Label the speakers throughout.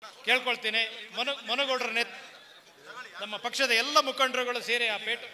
Speaker 1: ಕೇಳ್ಕೊಳ್ತೀನಿ ಮನು ಮನುಗೌಡರ ನೇತ್ ನಮ್ಮ ಪಕ್ಷದ ಎಲ್ಲ ಮುಖಂಡರುಗಳು ಸೇರಿ ಆ ಪೇಟ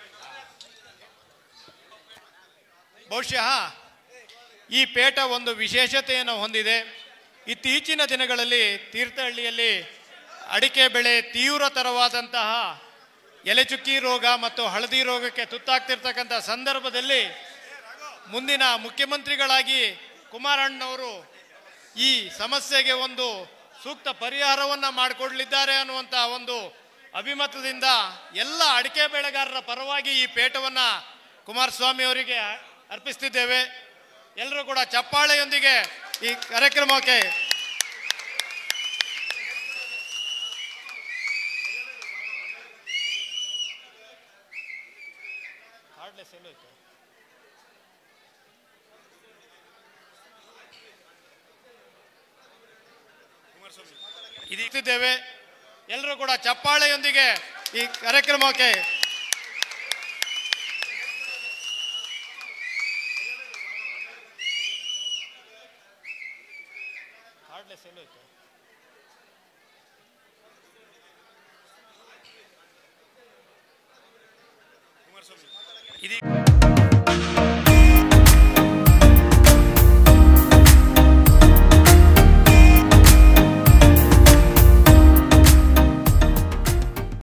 Speaker 1: ಬಹುಶಃ ಈ ಪೇಟ ಒಂದು ವಿಶೇಷತೆಯನ್ನು ಹೊಂದಿದೆ ಇತ್ತೀಚಿನ ದಿನಗಳಲ್ಲಿ ತೀರ್ಥಹಳ್ಳಿಯಲ್ಲಿ ಅಡಿಕೆ ಬೆಳೆ ತೀವ್ರತರವಾದಂತಹ ಎಲೆಚುಕ್ಕಿ ರೋಗ ಮತ್ತು ಹಳದಿ ರೋಗಕ್ಕೆ ತುತ್ತಾಗ್ತಿರ್ತಕ್ಕಂಥ ಸಂದರ್ಭದಲ್ಲಿ ಮುಂದಿನ ಮುಖ್ಯಮಂತ್ರಿಗಳಾಗಿ ಕುಮಾರಣ್ಣವರು ಈ ಸಮಸ್ಯೆಗೆ ಒಂದು ಸೂಕ್ತ ಪರಿಹಾರವನ್ನು ಮಾಡಿಕೊಡ್ಲಿದ್ದಾರೆ ಅನ್ನುವಂಥ ಒಂದು ಅಭಿಮತದಿಂದ ಎಲ್ಲ ಅಡಿಕೆ ಬೆಳೆಗಾರರ ಪರವಾಗಿ ಈ ಪೇಟವನ್ನು ಕುಮಾರಸ್ವಾಮಿ ಅವರಿಗೆ ಅರ್ಪಿಸ್ತಿದ್ದೇವೆ ಎಲ್ಲರೂ ಕೂಡ ಚಪ್ಪಾಳೆಯೊಂದಿಗೆ ಈ ಕಾರ್ಯಕ್ರಮಕ್ಕೆ ಕಾರ್ಡ್ಲೆಸ್ ಎಲ್ಲೋಯ್ತು ಇದೀತಿದ್ದೇವೆ ಎಲ್ಲರೂ ಕೂಡ ಚಪ್ಪಾಳೆಯೊಂದಿಗೆ ಈ ಕಾರ್ಯಕ್ರಮಕ್ಕೆ ಕಾರ್ಡ್ಲೆಸ್ ಎಲ್ಲೋಯ್ತು ಇದೀಗ